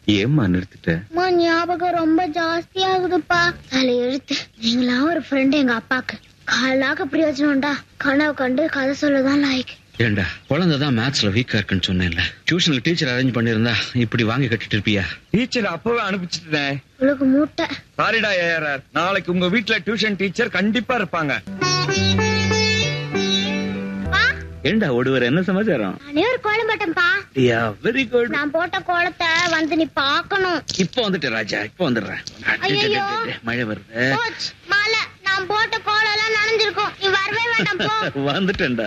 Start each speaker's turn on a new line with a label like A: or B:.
A: ஏம்மா நிறுத்திட்ட
B: அம்மா ஞாபகம் ரொம்ப ஜாஸ்தி ஆகுதுப்பா தலை எழுத்து நீங்களா ஒரு ஃப்ரெண்ட் எங்க அப்பாக்கு காலாக பிரயோஜனம்டா கனவு கண்டு கதை சொல்லதான் லாய்க்கு
A: ஏண்டா குழந்தைதான் மேத்ஸ்ல வீக்கா இருக்குன்னு சொன்னேன்ல டியூஷனுக்கு டீச்சர் அரேஞ்ச் பண்ணிருந்தா இப்படி வாங்கி கட்டிட்டு இருப்பியா
C: டீச்சர் அப்பவே அனுப்பிச்சிட்டேன்
B: உங்களுக்கு மூட்டை
C: சாரிடா ஏஆர்ஆர் நாளைக்கு உங்க வீட்ல டியூஷன் டீச்சர் கண்டிப்பா இருப்பாங்க
B: பா
A: ஏண்டா ஒடுவர் என்ன சமாச்சாரம்
B: நானே ஒரு கோலம் போட்டேன்ப்பா
A: யா வெரி குட்
B: நான் போட்ட கோலத்தை வந்து நீ பாக்கணும்
A: இப்போ வந்துட்டு ராஜா இப்போ வந்துடுறேன்
B: ஐயையோ.
A: மழை வருது
B: கோச் மாலை நான் போட்ட கோலம் எல்லாம் நனைஞ்சிருக்கும் நீ வரவே வேண்டாம் போ
A: வந்துட்டேன்டா